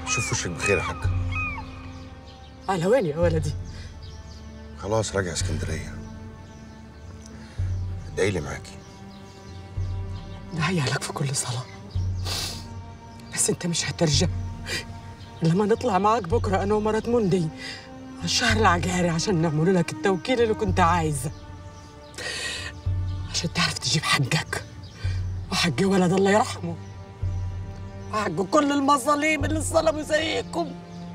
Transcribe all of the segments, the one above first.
شوف وشك بخير يا حاج على وين يا ولدي خلاص راجع اسكندريه ادعي لي معاكي دعي لك في كل صلاة بس انت مش هترجع لما نطلع معاك بكرة انا ومرات مندي على الشهر العقاري عشان نعمل لك التوكيل اللي كنت عايزه عشان تعرف تجيب حقك وحق ولد الله يرحمه وحق كل المظاليم اللي ظلموا زيكم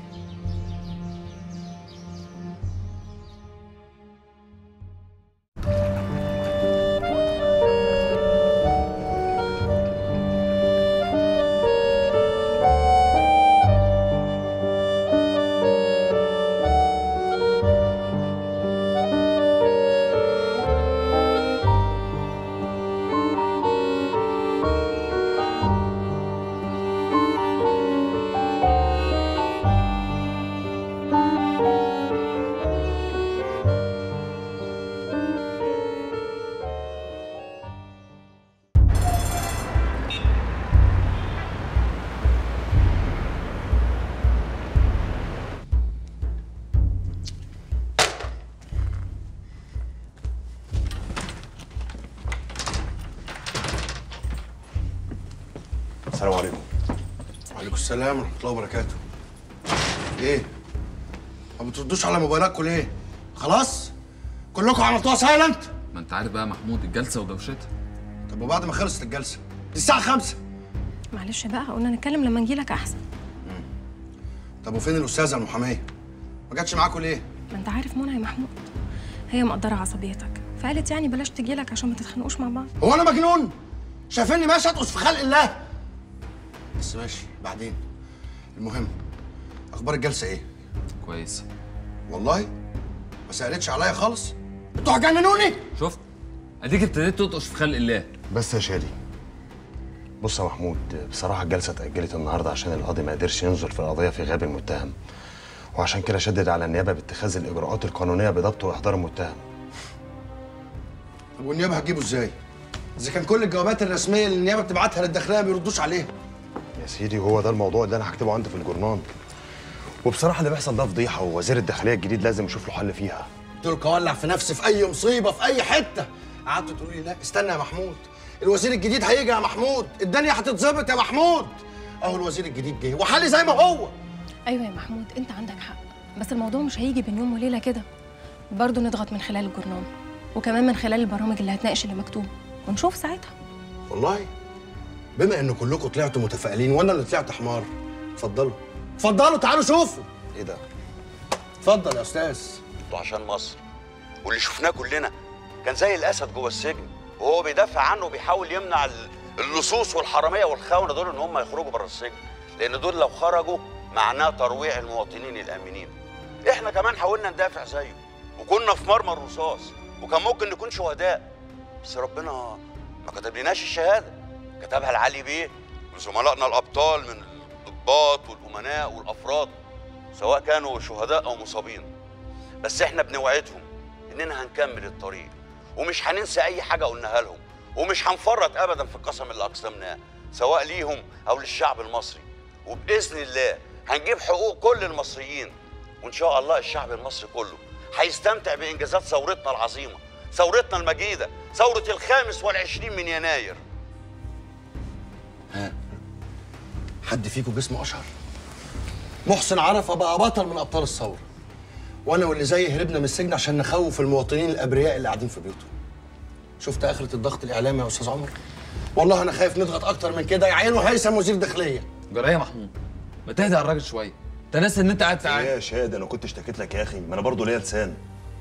السلام عليكم وعليكم السلام ورحمه الله وبركاته ايه ما بتردوش على موبايلاتكم ليه خلاص كلكم عملتوها سايلنت ما انت عارف بقى يا محمود الجلسه ودوشتها طب وبعد ما خلصت الجلسه دي الساعه 5 معلش بقى قلنا نتكلم لما نجيلك احسن طب وفين الاستاذه المحاميه ما جاتش معاكم ليه ما انت عارف منى يا محمود هي مقدره عصبيتك فقالت يعني بلاش تجيلك عشان ما تتخانقوش مع بعض هو انا مجنون شايفيني ماشي اتقص في خلق الله بس ماشي بعدين المهم اخبار الجلسه ايه كويس والله ما سالتش عليا خالص انتوا هتجننوني شفت اديك ابتديت تطقش في خلق الله بس يا شادي بص يا محمود بصراحة الجلسة اتأجلت النهاردة عشان القاضي ما قدرش ينظر في القضية في غياب المتهم وعشان كده شدد على النيابة باتخاذ الإجراءات القانونية بضبط وإحضار المتهم طب والنيابه هتجيبه ازاي اذا كان كل الجوابات الرسميه اللي النيابه بتبعتها للداخليه ما بيردوش عليها يا سيدي هو ده الموضوع اللي أنا هكتبه عندي في الجورنال وبصراحة اللي بيحصل ده فضيحة ووزير الداخلية الجديد لازم يشوف له حل فيها قلت لكم اولع في نفسي في اي مصيبه في اي حته قعدتوا تقولوا لي لا استنى يا محمود الوزير الجديد هيجي يا محمود الدنيا هتتظبط يا محمود اهو الوزير الجديد جه وحالي زي ما هو ايوه يا محمود انت عندك حق بس الموضوع مش هيجي بين يوم وليله كده برضه نضغط من خلال الجورنال وكمان من خلال البرامج اللي هتناقش اللي مكتوب ونشوف ساعتها والله بما ان كلكم طلعتوا متفائلين وانا اللي طلعت حمار اتفضلوا اتفضلوا تعالوا شوفوا إيه ده؟ اتفضل يا استاذ انتوا عشان مصر واللي شفناه كلنا كان زي الاسد جوه السجن وهو بيدافع عنه وبيحاول يمنع ال- اللصوص والحراميه والخونه دول ان هم يخرجوا بره السجن لان دول لو خرجوا معناه ترويع المواطنين الامنين احنا كمان حاولنا ندافع زيه وكنا في مرمى الرصاص وكان ممكن نكون شهداء بس ربنا ما كتبلناش الشهاده كتبها العلي بيه وزملائنا الابطال من الضباط والامناء والافراد سواء كانوا شهداء او مصابين بس احنا بنوعدهم اننا هنكمل الطريق ومش هننسى اي حاجه قلناها لهم ومش هنفرط ابدا في القسم اللي اقسمناه سواء ليهم او للشعب المصري وباذن الله هنجيب حقوق كل المصريين وان شاء الله الشعب المصري كله هيستمتع بانجازات ثورتنا العظيمه ثورتنا المجيده ثوره الخامس والعشرين من يناير حد فيكم جسمه اشهر محسن عرفه بقى بطل من ابطال الثوره وانا واللي زيي هربنا من السجن عشان نخوف المواطنين الابرياء اللي قاعدين في بيوتهم شفت اخره الضغط الاعلامي يا استاذ عمر والله انا خايف نضغط اكتر من كده يعينوا هيثم وزير داخليه جرايه يا محمود ما تهدى على الراجل شويه انت ناسي ان انت قاعد في إيه عادي يا شادي أنا كنت اشتكيت لك يا أخي ما أنا برضه ليا لسان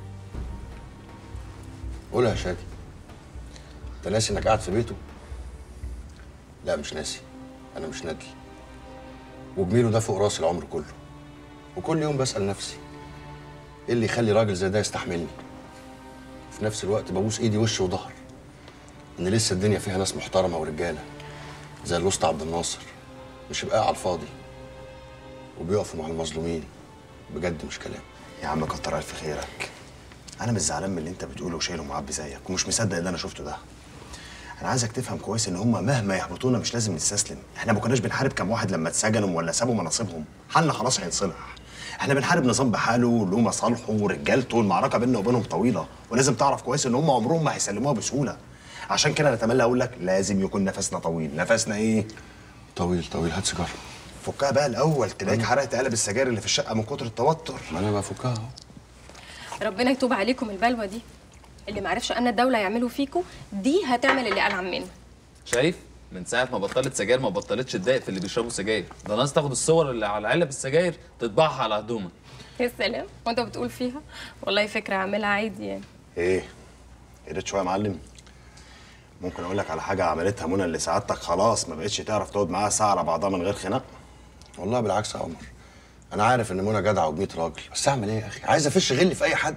قولها يا شادي انت ناسي انك قاعد في بيته لا مش ناسي انا مش ندل وجميله ده فوق راسي العمر كله وكل يوم بسال نفسي ايه اللي يخلي راجل زي ده يستحملني في نفس الوقت ببوس ايدي وش وظهر ان لسه الدنيا فيها ناس محترمه ورجاله زي الوسطى عبد الناصر مش يبقى على الفاضي وبيقفوا مع المظلومين بجد مش كلام يا عم كتر ألف خيرك أنا مش زعلان من اللي أنت بتقوله وشايله معبي زيك ومش مصدق اللي أنا شفته ده انا عايزك تفهم كويس ان هم مهما يحبطونا مش لازم نستسلم احنا ما كناش بنحارب كام واحد لما اتسجنوا ولا سابوا مناصبهم حالنا خلاص هينصلح احنا بنحارب نظام بحاله له مصالحه ورجالته المعركه بيننا وبينهم طويله ولازم تعرف كويس ان هم عمرهم ما هيسلموها بسهوله عشان كده انا اتمنى اقول لك لازم يكون نفسنا طويل نفسنا ايه طويل طويل هات سيجاره فكها بقى الاول تلاقيك حرقت قلب السجاير اللي في الشقه من كتر التوتر ما انا بفكها اهو ربنا يتوب عليكم البلوه دي اللي معرفش ان الدوله يعملوا فيكم دي هتعمل اللي قال عمنا شايف من ساعه ما بطلت سجاير ما بطلتش تضايق في اللي بيشربوا سجاير ده ناس تاخد الصور اللي على علب السجاير تطبعها على هدومك يا سلام وانت بتقول فيها والله فكره اعملها عادي يعني ايه قريت شويه يا معلم ممكن اقول لك على حاجه عملتها منى اللي سعادتك خلاص ما بقتش تعرف تقعد معاها ساعه على بعضها من غير خناق والله بالعكس يا عمر انا عارف ان منى جدعه و100 راجل بس اعمل ايه يا اخي عايز افش غلي في اي حد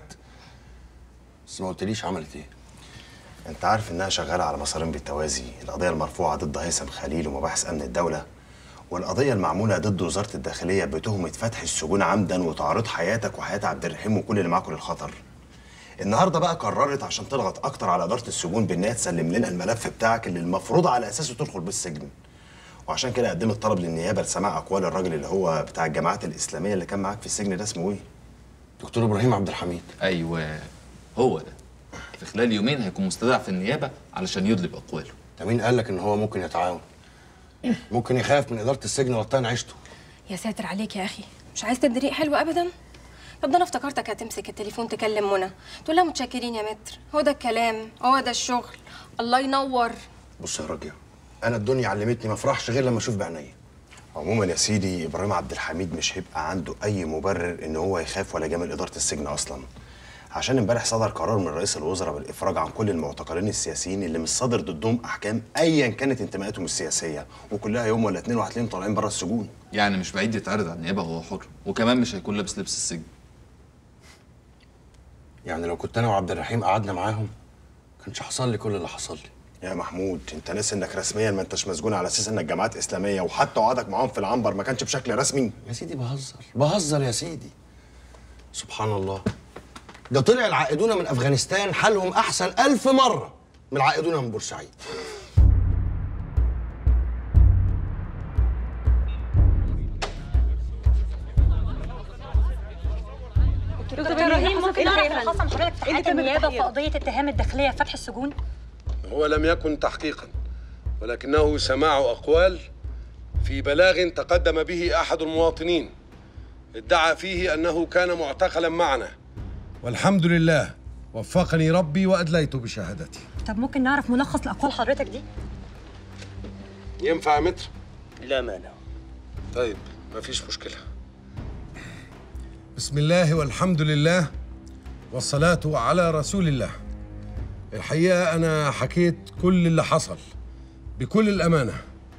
بس ما قلتليش عملت ايه انت عارف انها شغاله على مسارين بالتوازي القضيه المرفوعه ضد هيثم خليل ومباحث امن الدوله والقضيه المعموله ضد وزاره الداخليه بتهمه فتح السجون عمدا وتعريض حياتك وحياه عبد الرحيم وكل اللي معاكم للخطر النهارده بقى قررت عشان تضغط اكتر على اداره السجون بانها تسلم لنا الملف بتاعك اللي المفروض على اساسه تدخل بالسجن وعشان كده قدمت طلب للنيابه لسماع اقوال الراجل اللي هو بتاع الجماعات الاسلاميه اللي كان معاك في السجن ده اسمه ايه دكتور ابراهيم عبد الحميد ايوه هو ده في خلال يومين هيكون مستدعى في النيابه علشان يدلي باقواله ده مين قال لك ان هو ممكن يتعاون ممكن يخاف من اداره السجن وطان عيشته يا ساتر عليك يا اخي مش عايز تدي ريق حلو ابدا طب ده انا افتكرتك هتمسك التليفون تكلم منى تقول لها متشكرين يا متر هو ده الكلام هو ده الشغل الله ينور بص يا راجل انا الدنيا علمتني ما افرحش غير لما اشوف بعينيا عموما يا سيدي ابراهيم عبد الحميد مش هيبقى عنده اي مبرر ان هو يخاف ولا جامل اداره السجن اصلا عشان امبارح صدر قرار من رئيس الوزراء بالافراج عن كل المعتقلين السياسيين اللي مش صادر ضدهم احكام ايا كانت انتماءاتهم السياسيه وكلها يوم ولا اتنين وهتلاقيهم طالعين بره السجون يعني مش بعيد يتعرض على النيابه وهو حر وكمان مش هيكون لابس لبس السجن يعني لو كنت انا وعبد الرحيم قعدنا معاهم كانش حصل لي كل اللي حصل لي يا محمود انت ناسي انك رسميا ما انتش مسجون على اساس انك جماعات اسلاميه وحتى وعدك معاهم في العنبر ما كانش بشكل رسمي يا سيدي بهزر بهزر يا سيدي سبحان الله ده طلع العائدون من افغانستان حالهم احسن ألف مره من العائدون من بورسعيد دكتور ابراهيم ممكن نعرف اللي حصل حضرتك في حياه النيابه في قضيه اتهام الداخليه فتح السجون هو لم يكن تحقيقا ولكنه سماع أقوال في بلاغ تقدم به أحد المواطنين ادعى فيه أنه كان معتقلا معنا والحمد لله وفقني ربي وأدليت بشهادتي طب ممكن نعرف ملخص لاقوال حضرتك دي ينفع يا متر؟ لا مانع طيب مفيش مشكلة بسم الله والحمد لله والصلاة على رسول الله الحقيقة أنا حكيت كل اللي حصل بكل الأمانة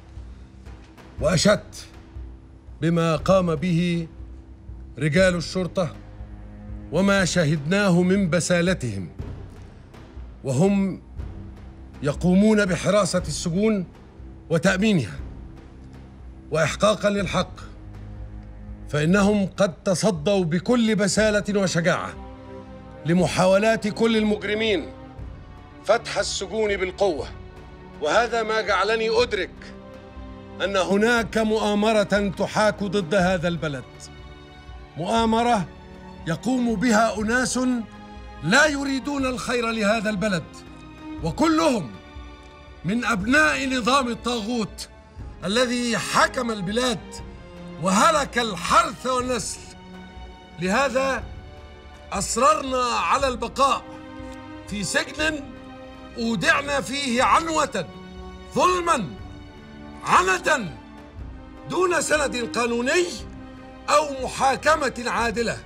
وأشدت بما قام به رجال الشرطة وما شهدناه من بسالتهم وهم يقومون بحراسة السجون وتأمينها وإحقاقا للحق فإنهم قد تصدوا بكل بسالة وشجاعة لمحاولات كل المجرمين فتح السجون بالقوة وهذا ما جعلني أدرك أن هناك مؤامرة تحاك ضد هذا البلد مؤامرة يقوم بها أناس لا يريدون الخير لهذا البلد وكلهم من أبناء نظام الطاغوت الذي حكم البلاد وهلك الحرث والنسل لهذا أصررنا على البقاء في سجن أودعنا فيه عنوة ظلما عندا دون سند قانوني أو محاكمة عادلة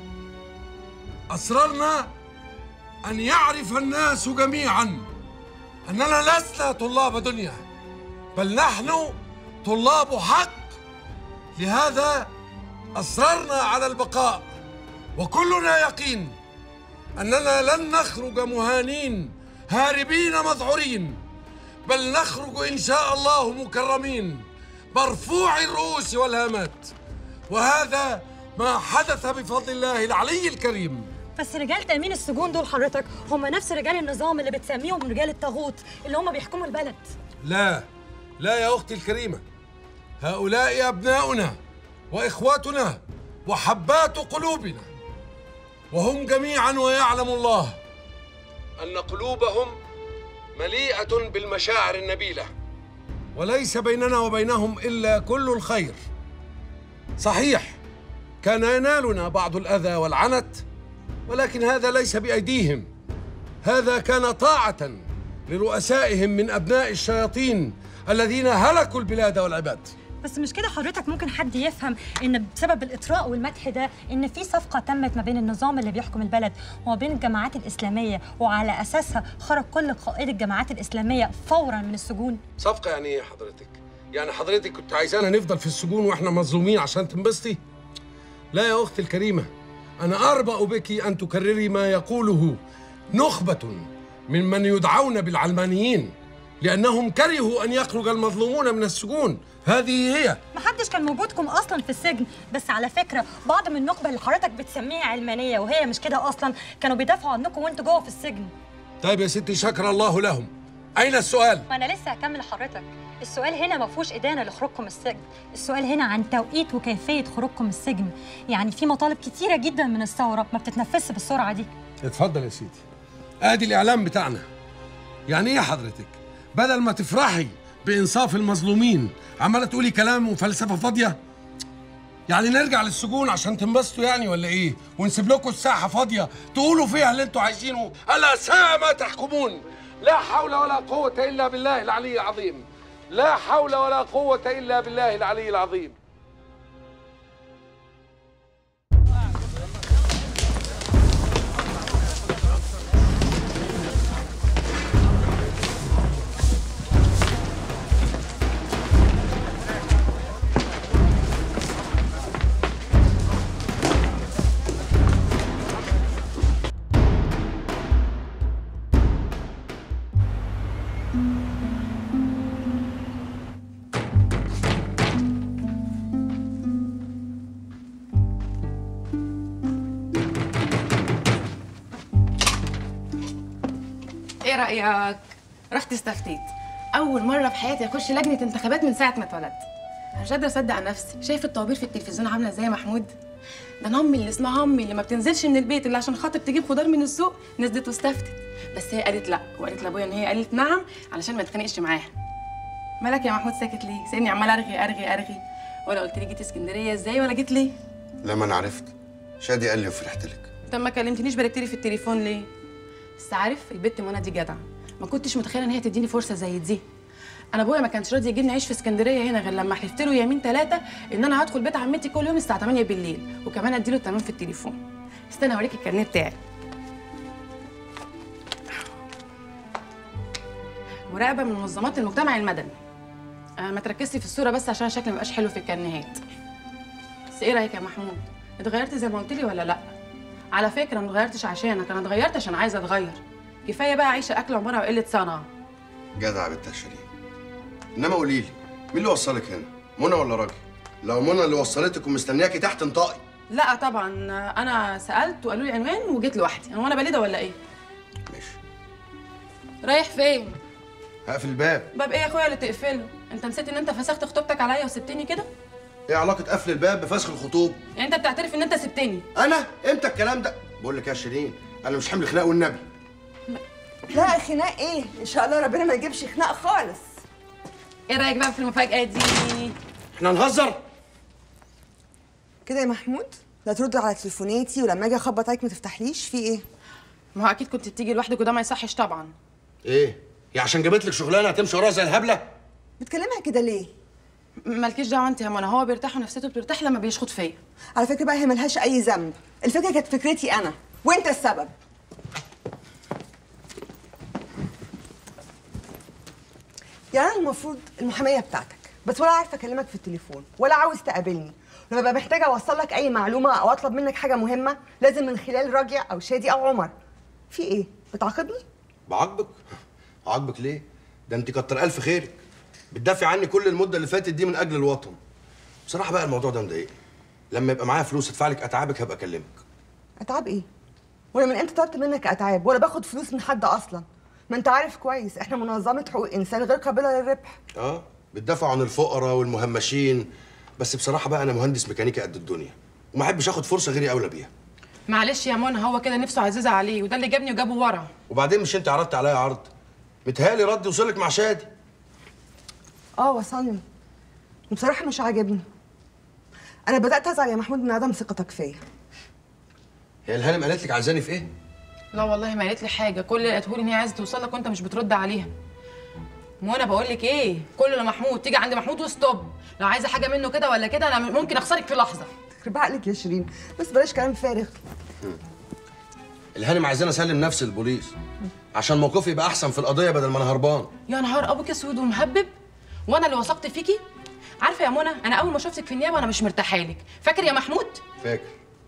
أصررنا أن يعرف الناس جميعا أننا لسنا طلاب دنيا بل نحن طلاب حق لهذا أصررنا على البقاء وكلنا يقين أننا لن نخرج مهانين هاربين مذعورين بل نخرج إن شاء الله مكرمين مرفوع الرؤوس والهامات وهذا ما حدث بفضل الله العلي الكريم بس رجال تامين السجون دول حضرتك هم نفس رجال النظام اللي بتسميهم رجال الطاغوت اللي هم بيحكموا البلد لا لا يا أختي الكريمة هؤلاء أبناؤنا وإخواتنا وحبات قلوبنا وهم جميعا ويعلم الله أن قلوبهم مليئة بالمشاعر النبيلة وليس بيننا وبينهم إلا كل الخير صحيح كان ينالنا بعض الأذى والعنت ولكن هذا ليس بأيديهم هذا كان طاعة لرؤسائهم من أبناء الشياطين الذين هلكوا البلاد والعباد بس مش كده حضرتك ممكن حد يفهم ان بسبب الاطراء والمدح ده ان في صفقه تمت ما بين النظام اللي بيحكم البلد وما بين الجماعات الاسلاميه وعلى اساسها خرج كل قائد الجماعات الاسلاميه فورا من السجون صفقة يعني إيه حضرتك؟ يعني حضرتك كنت عايزانا نفضل في السجون وإحنا مظلومين عشان تنبسطي؟ لا يا أختي الكريمة أنا أربأ بك أن تكرري ما يقوله نخبة ممن يدعون بالعلمانيين لأنهم كرهوا أن يخرج المظلومون من السجون هذه هي محدش كان موجودكم اصلا في السجن بس على فكره بعض من النخبه اللي حضرتك بتسميها علمانيه وهي مش كده اصلا كانوا بيدافعوا عنكم وانتوا جوه في السجن طيب يا ستي شكر الله لهم أين السؤال؟ ما انا لسه هكمل حضرتك السؤال هنا ما فيهوش ادانه لخروجكم السجن السؤال هنا عن توقيت وكيفيه خروجكم السجن يعني في مطالب كتيره جدا من الثوره ما بتتنفذش بالسرعه دي اتفضل يا سيدي ادي الاعلام بتاعنا يعني ايه حضرتك بدل ما تفرحي بانصاف المظلومين عماله تقولي كلام وفلسفه فاضيه يعني نرجع للسجون عشان تنبسطوا يعني ولا ايه ونسيب لكم الساحه فاضيه تقولوا فيها اللي انتوا عايزينه الا ساء ما تحكمون لا حول ولا قوه الا بالله العلي العظيم لا حول ولا قوه الا بالله العلي العظيم ايه رايك رحت استفتيت اول مره في حياتي اخش لجنه انتخابات من ساعه ما اتولدت انا مش قادره اصدق نفسي شايف الطوابير في التلفزيون عامله ازاي يا محمود ده انا امي اللي اسمها امي اللي ما بتنزلش من البيت الا عشان خاطر تجيب خضار من السوق نزلت واستفتت بس هي قالت لا وقالت لابويا ان هي قالت نعم علشان ما اتخانقش معاها مالك يا محمود ساكت ليه سيبني عمال ارغي ارغي ارغي ولا قلت لي جيت اسكندريه ازاي ولا جيت ليه لما انا عرفت شادي قال لي وفرحت لك طب ما كلمتنيش باركتلي في التليفون ليه؟ بس عارف البت منى دي جدعه ما كنتش متخيله ان هي تديني فرصه زي دي انا ابويا ما كانش راضي يجيبني عيش في اسكندريه هنا غير لما حلفت له يمين ثلاثه ان انا هدخل بيت عمتي كل يوم الساعه 8 بالليل وكمان اديله التمام في التليفون استنى اوريك الكارنيه بتاعي مراقبه من منظمات المجتمع المدني آه ما تركزش في الصوره بس عشان شكلي مبقاش حلو في الكارنيهات بس ايه رايك يا محمود اتغيرت زي ما قلت لي ولا لا على فكره ما اتغيرتش عشانك انا اتغيرت عشان عايزه اتغير كفايه بقى عيشه اكل عمرها وقله صنعه جدع يا بنت يا شيرين انما قولي لي مين اللي وصلك هنا منى ولا راجل لو منى اللي وصلتك ومستنياكي تحت انطقي لا طبعا انا سالت وقالوا لي عنوان وجيت لوحدي انا وانا بليده ولا ايه ماشي رايح فين هقفل الباب باب ايه يا اخويا اللي تقفله انت نسيت ان انت فسخت خطوبتك عليا وسبتني كده ايه علاقه قفل الباب بفسخ الخطوب يعني انت بتعترف ان انت سبتني انا امتى الكلام ده بقول لك يا شيرين انا مش حمل خناق والنبي لا خناق ايه ان شاء الله ربنا ما يجيبش خناق خالص ايه رايك بقى في المفاجاه دي احنا نهزر كده يا محمود لا ترد على تليفوناتي ولما اجي اخبط عليك ما تفتحليش في ايه ما هو اكيد كنت بتيجي لوحدك وده ما يصحش طبعا ايه يا عشان جابت لك شغلانه هتمشي وراها زي الهبله بتكلمها كده ليه مالكيش دعوه انت يا منى هو بيرتاح ونفسيته بترتاح لما بيشخط فيا على فكره بقى هي ملهاش اي ذنب الفكره كانت فكرتي انا وانت السبب يعني انا المفروض المحاميه بتاعتك بس ولا عارفه اكلمك في التليفون ولا عاوز تقابلني لما ببقى محتاجه اوصل لك اي معلومه او اطلب منك حاجه مهمه لازم من خلال راجع او شادي او عمر في ايه بتعاقبني بعاقبك عاقبك ليه ده انت كتر الف خيرك بتدافع عني كل المده اللي فاتت دي من اجل الوطن بصراحه بقى الموضوع ده مضايقني لما يبقى معايا فلوس ادفع لك اتعابك هبقى اكلمك اتعاب ايه ولا من امتى طلبت منك اتعاب ولا باخد فلوس من حد اصلا ما انت عارف كويس احنا منظمه حقوق انسان غير قابله للربح اه بتدافعوا عن الفقراء والمهمشين بس بصراحه بقى انا مهندس ميكانيكا قد الدنيا وما احبش اخد فرصه غيري اولى بيها معلش يا منى هو كده نفسه عزيزه عليه وده اللي جابني وجابه ورا وبعدين مش انت عرضت عليا عرض متهيألي رد وصلك مع شادي اه وصلني وبصراحه مش عاجبني انا بدات ازعل يا محمود من عدم ثقتك فيا هي الهانم قالت لك عايزاني في ايه لا والله ما قالت لي حاجه كل اللي قالته لي ان هي عايزه توصل لك وانت مش بترد عليها منى بقول لك ايه كل ما محمود تيجي عند محمود وستوب لو عايزه حاجه منه كده ولا كده انا ممكن اخسرك في لحظه يخرب عقلك يا شيرين بس بلاش كلام فارغ الهانم عايزاني اسلم نفسي للبوليس عشان موقفي يبقى احسن في القضيه بدل ما انا هربان يا نهار ابوك اسود ومهبب وانا اللي وثقت فيكي عارفه يا منى انا اول ما شفتك في النيابه انا مش مرتاحه لك فاكر يا محمود فاكر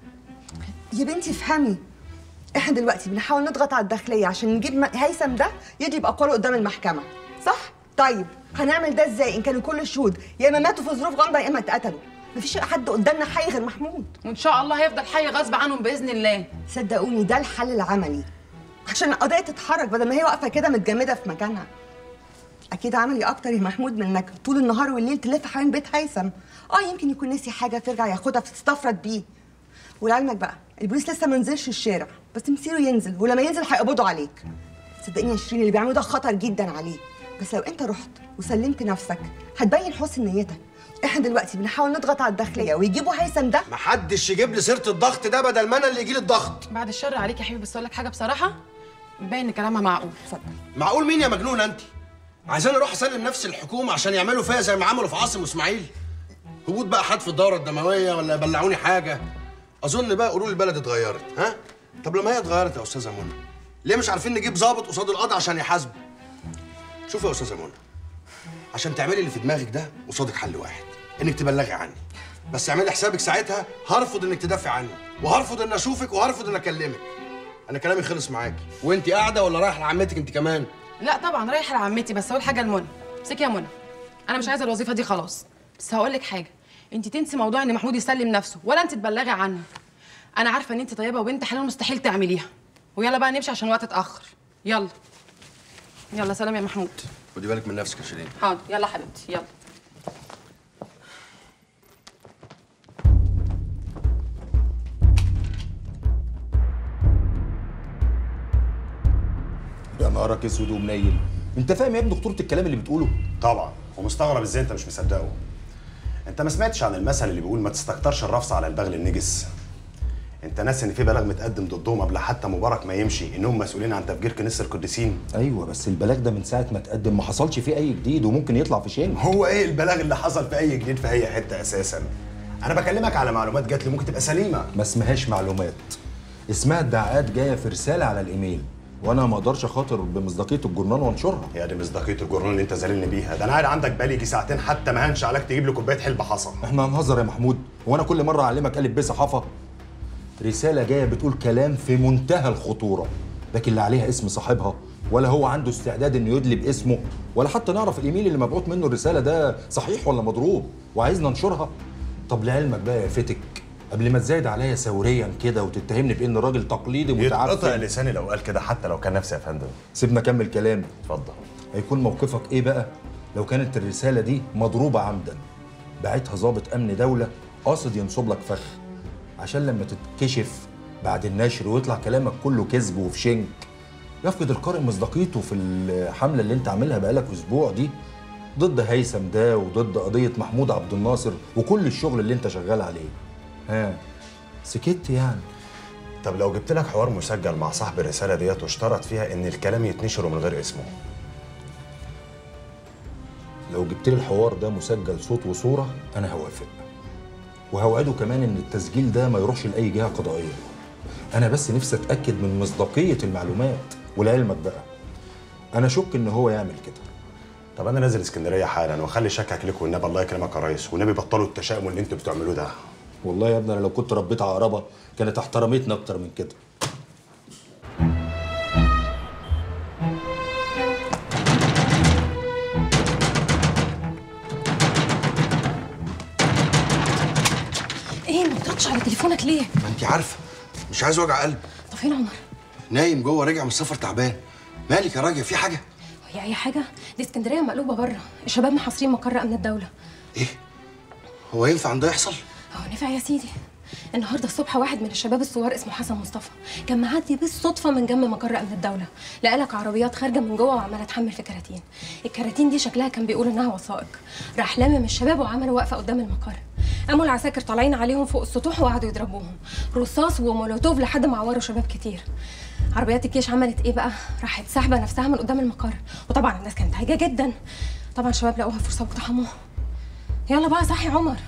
يا بنتي افهمي احنا دلوقتي بنحاول نضغط على الداخليه عشان نجيب م- هيثم ده يجي باقواله قدام المحكمه صح طيب هنعمل ده ازاي ان كانوا كل الشهود يا اما ماتوا في ظروف غامضه يا اما اتقتلوا مفيش حد قدامنا حي غير محمود وان شاء الله هيفضل حي غصب عنهم باذن الله صدقوني ده الحل العملي عشان القضيه تتحرك بدل ما هي واقفه كده متجمده في مكانها اكيد عملي اكتر يا محمود من انك طول النهار والليل تلف حوالين بيت هيثم اه يمكن يكون نسي حاجه ترجع ياخدها فتستفرد بيه ولعلمك بقى البوليس لسه ما نزلش الشارع بس مصيره ينزل ولما ينزل هيقبضوا عليك صدقني يا شيرين اللي بيعملوه ده خطر جدا عليه بس لو انت رحت وسلمت نفسك هتبين حسن نيتك احنا دلوقتي بنحاول نضغط على الداخليه ويجيبوا هيثم ده محدش يجيب لي سيره الضغط ده بدل ما انا اللي يجي لي الضغط بعد الشر عليك يا حبيبي بس اقول لك حاجه بصراحه باين ان كلامها معقول اتفضل معقول مين يا مجنونه انت عايزاني اروح اسلم نفسي للحكومه عشان يعملوا فيا زي ما عملوا في عاصم واسماعيل هبوط بقى حد في الدوره الدمويه ولا يبلعوني حاجه اظن بقى قرون البلد اتغيرت ها طب لما هي اتغيرت يا استاذه منى ليه مش عارفين نجيب ظابط قصاد القضاء عشان يحاسبه شوفي يا استاذه منى عشان تعملي اللي في دماغك ده قصادك حل واحد انك تبلغي عني بس اعملي حسابك ساعتها هرفض انك تدافعي عني وهرفض ان اشوفك وهرفض ان اكلمك انا كلامي خلص معاكي وانت قاعده ولا رايح لعمتك انت كمان لا طبعا رايحه لعمتي بس اقول حاجه لمنى امسكي يا منى انا مش عايزه الوظيفه دي خلاص بس هقول لك حاجه انت تنسي موضوع ان محمود يسلم نفسه ولا انت تبلغي عنه انا عارفه ان انت طيبه وبنت حلال مستحيل تعمليها ويلا بقى نمشي عشان الوقت اتاخر يلا يلا سلام يا محمود خدي بالك من نفسك يا شيرين حاضر يلا حبيبتي يلا يا نهارك اسود ومنيل انت فاهم يا ابني خطوره الكلام اللي بتقوله طبعا ومستغرب ازاي انت مش مصدقه انت ما سمعتش عن المثل اللي بيقول ما تستكترش الرفص على البغل النجس انت ناسي ان في بلاغ متقدم ضدهم قبل حتى مبارك ما يمشي انهم مسؤولين عن تفجير كنيسه القديسين ايوه بس البلاغ ده من ساعه ما اتقدم ما حصلش فيه اي جديد وممكن يطلع في شيء هو ايه البلاغ اللي حصل في اي جديد في اي حته اساسا انا بكلمك على معلومات جات لي ممكن تبقى سليمه ما اسمهاش معلومات اسمها ادعاءات جايه في رساله على الايميل وانا ما اقدرش اخاطر بمصداقيه الجورنال وانشرها يا دي مصداقيه الجورنال اللي انت زاللني بيها ده انا قاعد عندك بقالي يجي ساعتين حتى ما هنش عليك تجيب لي كوبايه حلبة حصى احنا هنهزر يا محمود وانا كل مره اعلمك قالب بيه صحافه رساله جايه بتقول كلام في منتهى الخطوره لكن لا عليها اسم صاحبها ولا هو عنده استعداد انه يدلي باسمه ولا حتى نعرف الايميل اللي مبعوت منه الرساله ده صحيح ولا مضروب وعايزنا ننشرها طب لعلمك بقى يا فتك قبل ما تزايد عليا ثوريا كده وتتهمني بان راجل تقليدي يتقطع متعفن لساني لو قال كده حتى لو كان نفسي يا فندم سيبنا اكمل كلامي اتفضل هيكون موقفك ايه بقى لو كانت الرساله دي مضروبه عمدا بعتها ضابط امن دوله قاصد ينصب لك فخ عشان لما تتكشف بعد النشر ويطلع كلامك كله كذب وفي شنك يفقد القارئ مصداقيته في الحمله اللي انت عاملها بقالك اسبوع دي ضد هيثم ده وضد قضيه محمود عبد الناصر وكل الشغل اللي انت شغال عليه ها سكت يعني طب لو جبت لك حوار مسجل مع صاحب الرساله ديت واشترط فيها ان الكلام يتنشر من غير اسمه لو جبت لي الحوار ده مسجل صوت وصوره انا هوافق وهوعده كمان ان التسجيل ده ما يروحش لاي جهه قضائيه انا بس نفسي اتاكد من مصداقيه المعلومات ولعلمك بقى انا اشك ان هو يعمل كده طب انا نازل اسكندريه حالا واخلي شكك لك والنبي الله يكرمك يا ريس والنبي بطلوا التشاؤم اللي انتوا بتعملوه ده والله يا ابني انا لو كنت ربيت عقربه كانت احترمتني اكتر من كده ايه ما بتردش على تليفونك ليه ما انت عارفه مش عايز وجع قلب طب فين عمر نايم جوه راجع من السفر تعبان مالك يا راجل في حاجه هي اي حاجه دي اسكندريه مقلوبه بره الشباب محاصرين مقر امن الدوله هو ينفع ده يحصل هو نفع يا سيدي النهارده الصبح واحد من الشباب الثوار اسمه حسن مصطفى كان معدي بالصدفه من جنب مقر امن الدوله لقى لك عربيات خارجه من جوه وعماله تحمل في كراتين الكراتين دي شكلها كان بيقول انها وثائق راح لامم الشباب وعملوا وقفه قدام المقر قاموا العساكر طالعين عليهم فوق السطوح وقعدوا يضربوهم رصاص ومولوتوف لحد ما عوروا شباب كتير عربيات الجيش عملت ايه بقى راحت ساحبه نفسها من قدام المقر وطبعا الناس كانت هايجه جدا طبعا الشباب لقوها فرصه واقتحموها يلا بقى صحي يا عمر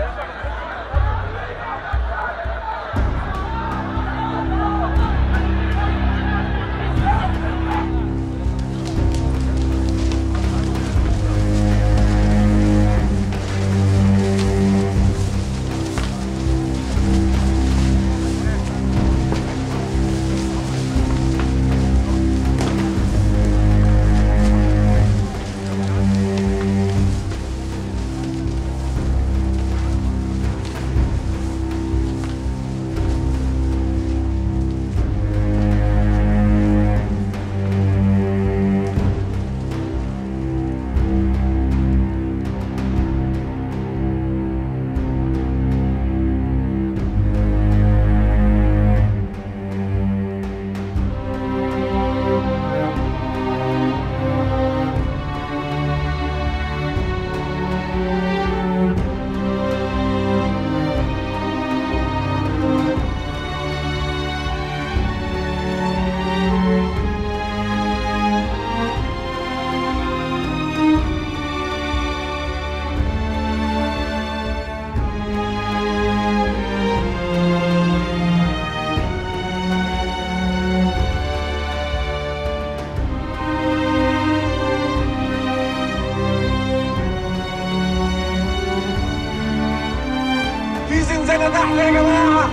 في زنزانة تحت يا جماعة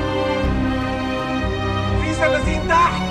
في زلازين تحت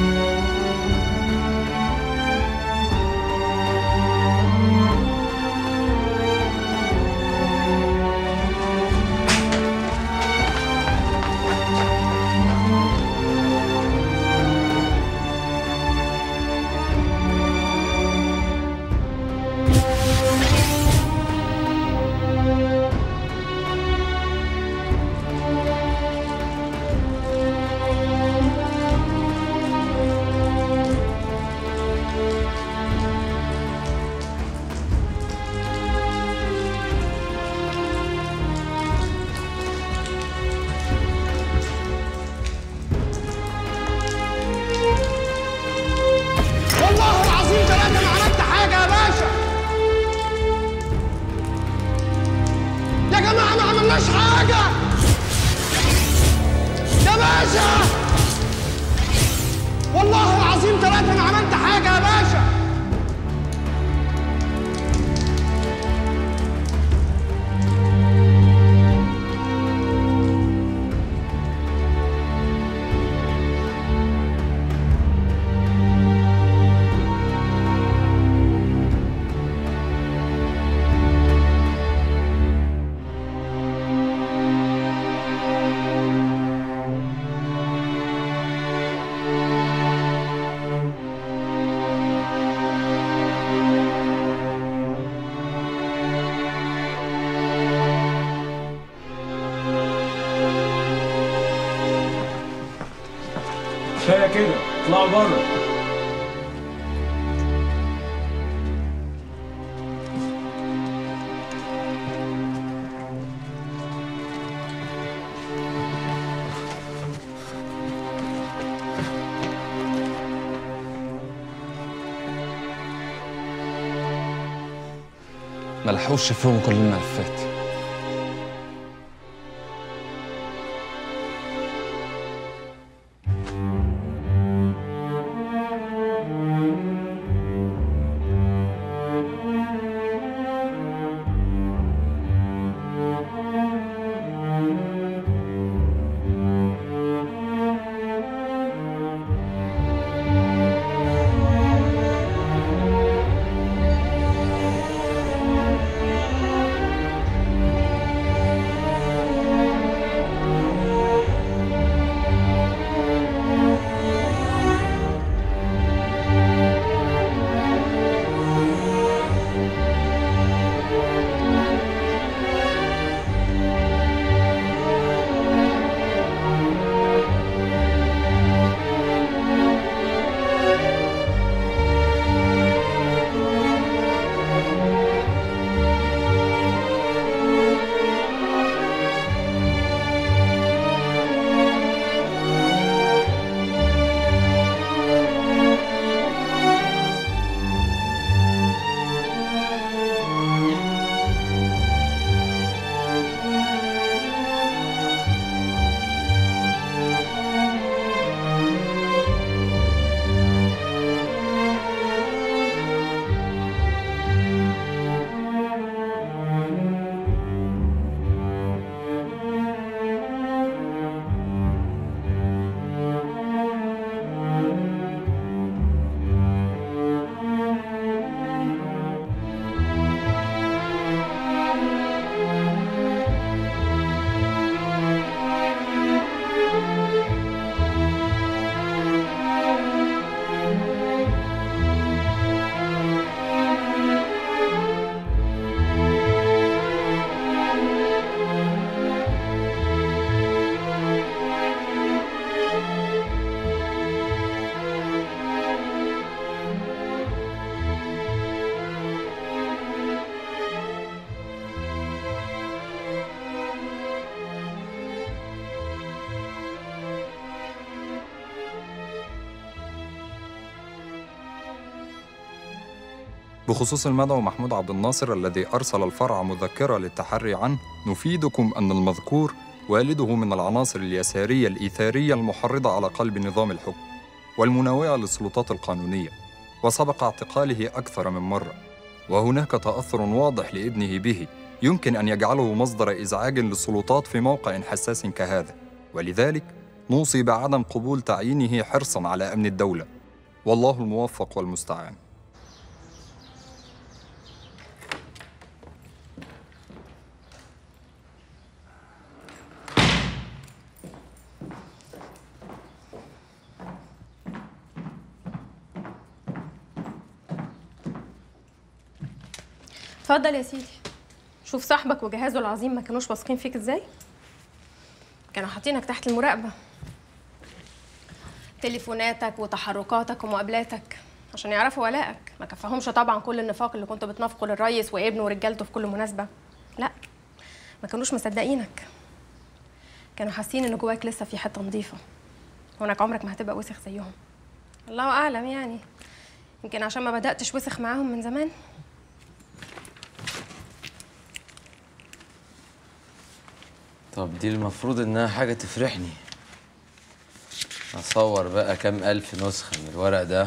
والله العظيم ثلاثة ما عملت حاجة يا باشا يا جماعة ما عملناش حاجة يا باشا والله العظيم ثلاثة ما عملت حاجة يا باشا كفايه كده اطلعوا بره ملحقوش يفهموا كل الملفات بخصوص المدعو محمود عبد الناصر الذي أرسل الفرع مذكرة للتحري عنه نفيدكم أن المذكور والده من العناصر اليسارية الإيثارية المحرضة على قلب نظام الحكم والمناوئة للسلطات القانونية وسبق اعتقاله أكثر من مرة وهناك تأثر واضح لابنه به يمكن أن يجعله مصدر إزعاج للسلطات في موقع حساس كهذا ولذلك نوصي بعدم قبول تعيينه حرصا على أمن الدولة والله الموفق والمستعان اتفضل يا سيدي شوف صاحبك وجهازه العظيم ما كانوش واثقين فيك ازاي كانوا حاطينك تحت المراقبه تليفوناتك وتحركاتك ومقابلاتك عشان يعرفوا ولائك ما كفاهمش طبعا كل النفاق اللي كنت بتنافقه للريس وابنه ورجالته في كل مناسبه لا ما كانوش مصدقينك كانوا حاسين ان جواك لسه في حته نظيفه وانك عمرك ما هتبقى وسخ زيهم الله اعلم يعني يمكن عشان ما بداتش وسخ معاهم من زمان طب دي المفروض انها حاجة تفرحني اصور بقى كام الف نسخة من الورق ده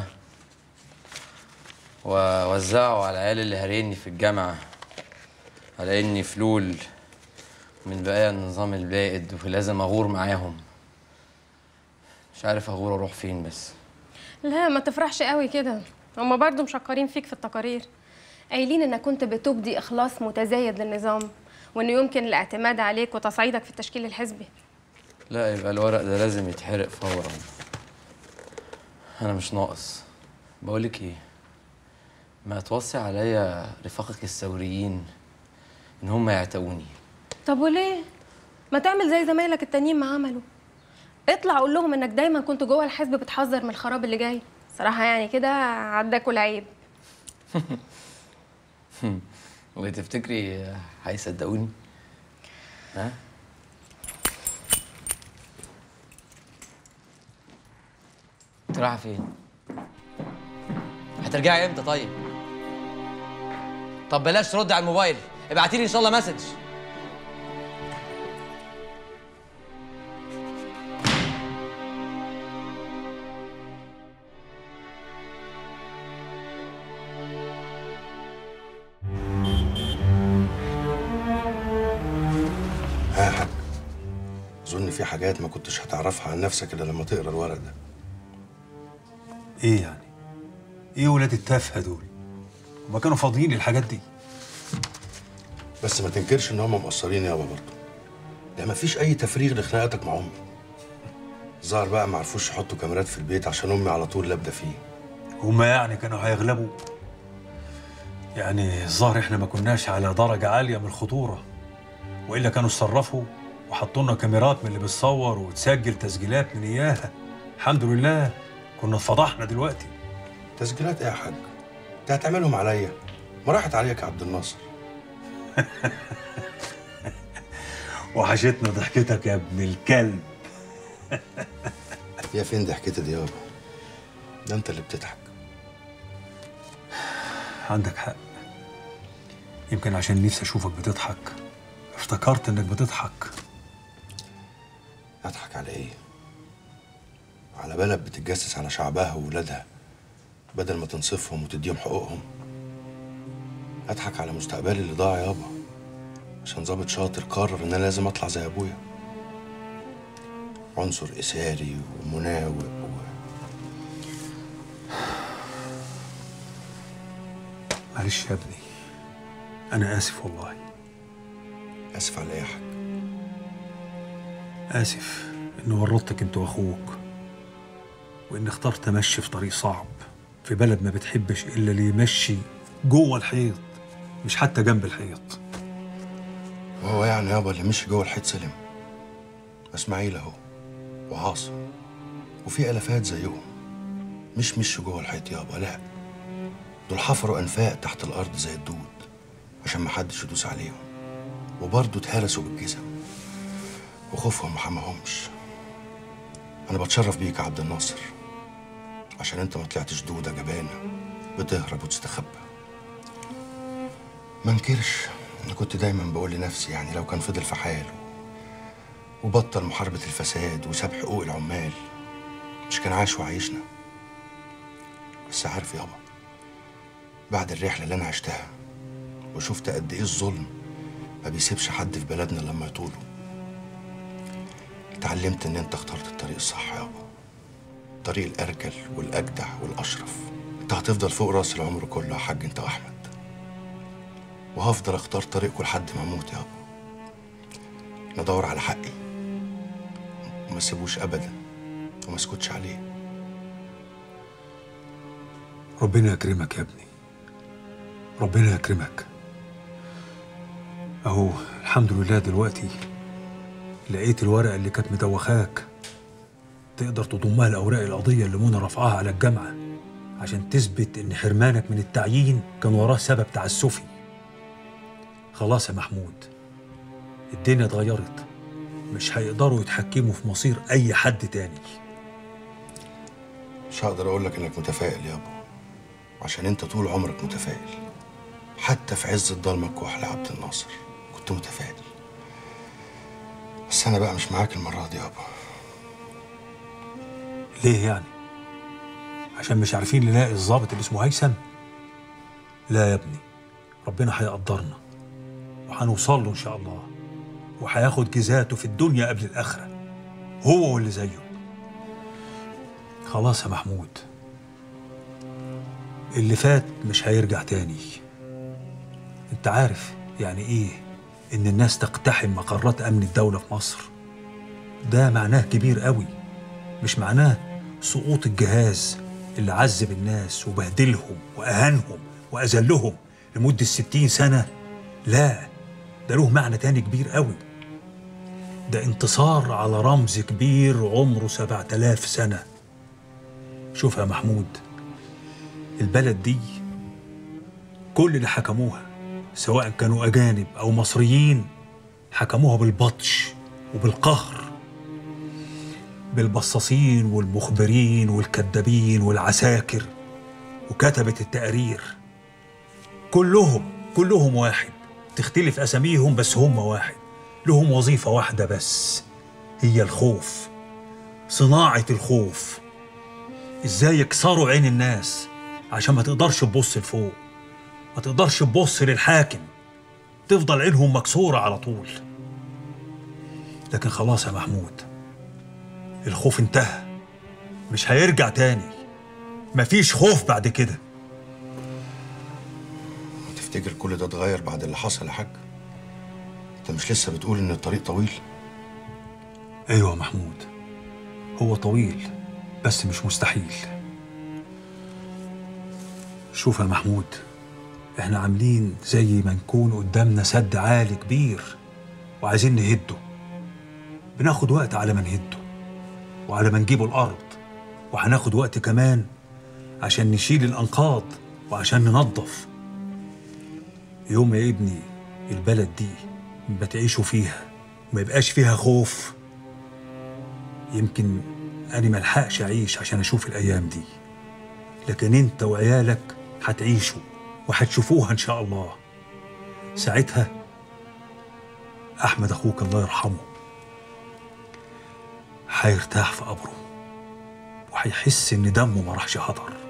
واوزعه على العيال اللي هاريني في الجامعة على اني فلول من بقايا النظام البائد ولازم اغور معاهم مش عارف اغور اروح فين بس لا ما تفرحش قوي كده هما برضو مشكرين فيك في التقارير قايلين انك كنت بتبدي اخلاص متزايد للنظام وانه يمكن الاعتماد عليك وتصعيدك في التشكيل الحزبي لا يبقى الورق ده لازم يتحرق فورا انا مش ناقص بقولك ايه ما توصي عليا رفاقك الثوريين ان هم يعتقوني طب وليه ما تعمل زي زمايلك التانيين ما عملوا اطلع قول لهم انك دايما كنت جوه الحزب بتحذر من الخراب اللي جاي صراحه يعني كده عداكوا العيب وتفتكري هيصدقوني ها انت رايحه فين هترجعي امتى طيب طب بلاش تردي على الموبايل ابعتي لي ان شاء الله مسج ها يا حاج اظن في حاجات ما كنتش هتعرفها عن نفسك الا لما تقرا الورق ده ايه يعني؟ ايه ولاد التافهه دول؟ هما كانوا فاضيين للحاجات دي بس ما تنكرش ان هم مقصرين يابا برضه ده ما فيش اي تفريغ لخناقاتك مع امي ظهر بقى ما عرفوش يحطوا كاميرات في البيت عشان امي على طول لابده فيه هما يعني كانوا هيغلبوا يعني الظاهر احنا ما كناش على درجه عاليه من الخطوره والا كانوا اتصرفوا وحطوا لنا كاميرات من اللي بتصور وتسجل تسجيلات من اياها الحمد لله كنا اتفضحنا دلوقتي تسجيلات ايه يا حاج انت هتعملهم عليا ما راحت عليك يا عبد الناصر وحشتنا ضحكتك يا ابن الكلب يا فين ضحكتي دي يابا ده انت اللي بتضحك عندك حق يمكن عشان نفسي اشوفك بتضحك افتكرت انك بتضحك اضحك على ايه على بلد بتتجسس على شعبها وولادها بدل ما تنصفهم وتديهم حقوقهم اضحك على مستقبلي اللي ضاع يابا عشان ظابط شاطر قرر ان انا لازم اطلع زي ابويا عنصر اثاري ومناوئ و... معلش يا ابني انا اسف والله اسف على ايه يا حاج اسف اني ورطتك انت واخوك واني اخترت امشي في طريق صعب في بلد ما بتحبش الا اللي يمشي جوه الحيط مش حتى جنب الحيط وهو يعني يابا اللي مشي جوه الحيط سلم اسماعيل اهو وعاصم وفي الافات زيهم مش مشوا جوه الحيط يابا لا دول حفروا انفاق تحت الارض زي الدود عشان محدش يدوس عليهم وبرضه اتهرسوا بالجزم وخوفهم ما حماهمش انا بتشرف بيك يا عبد الناصر عشان انت ما طلعتش دوده جبانه بتهرب وتستخبى ما انكرش انا كنت دايما بقول لنفسي يعني لو كان فضل في حاله وبطل محاربة الفساد وساب حقوق العمال مش كان عايش وعايشنا بس عارف يابا بعد الرحلة اللي أنا عشتها وشفت قد إيه الظلم ما بيسيبش حد في بلدنا لما يطوله اتعلمت إن أنت اخترت الطريق الصح يابا الطريق الأرجل والأجدع والأشرف أنت هتفضل فوق راس العمر كله يا حاج أنت وأحمد وهفضل أختار طريقكم لحد ما أموت يابا ندور على حقي وما سيبوش أبدا وما اسكتش عليه ربنا يكرمك يا ابني ربنا يكرمك اهو الحمد لله دلوقتي لقيت الورقة اللي كانت مدوخاك تقدر تضمها لأوراق القضية اللي منى رفعها على الجامعة عشان تثبت إن حرمانك من التعيين كان وراه سبب تعسفي خلاص يا محمود الدنيا اتغيرت مش هيقدروا يتحكموا في مصير أي حد تاني مش هقدر أقول لك إنك متفائل يابا عشان أنت طول عمرك متفائل حتى في عز الضلمة الكحل يا عبد الناصر كنت متفائل بس أنا بقى مش معاك المرة دي يابا ليه يعني؟ عشان مش عارفين نلاقي الضابط اللي اسمه هيثم؟ لا يا ابني ربنا هيقدرنا وهنوصل له إن شاء الله وهياخد جزاته في الدنيا قبل الآخرة هو واللي زيه خلاص يا محمود اللي فات مش هيرجع تاني انت عارف يعني ايه ان الناس تقتحم مقرات امن الدولة في مصر ده معناه كبير قوي مش معناه سقوط الجهاز اللي عذب الناس وبهدلهم وأهانهم وأذلهم لمدة ستين سنة لا ده له معنى تاني كبير قوي ده انتصار على رمز كبير عمره سبعة آلاف سنة شوف يا محمود البلد دي كل اللي حكموها سواء كانوا أجانب أو مصريين حكموها بالبطش وبالقهر بالبصاصين والمخبرين والكذابين والعساكر وكتبة التقارير كلهم كلهم واحد تختلف أساميهم بس هم واحد لهم وظيفة واحدة بس هي الخوف صناعة الخوف ازاي يكسروا عين الناس عشان ما تقدرش تبص لفوق ما تقدرش تبص للحاكم تفضل عينهم مكسورة على طول لكن خلاص يا محمود الخوف انتهى مش هيرجع تاني مفيش خوف بعد كده تفتكر كل ده اتغير بعد اللي حصل يا حاج انت مش لسه بتقول ان الطريق طويل ايوه يا محمود هو طويل بس مش مستحيل شوف يا محمود احنا عاملين زي ما نكون قدامنا سد عالي كبير وعايزين نهده بناخد وقت على ما نهده وعلى ما نجيبه الارض وهناخد وقت كمان عشان نشيل الانقاض وعشان ننظف يوم يا ابني البلد دي بتعيشوا فيها وما يبقاش فيها خوف يمكن أنا ملحقش أعيش عشان أشوف الأيام دي لكن أنت وعيالك هتعيشوا وهتشوفوها إن شاء الله ساعتها أحمد أخوك الله يرحمه هيرتاح في قبره وهيحس إن دمه ما راحش هدر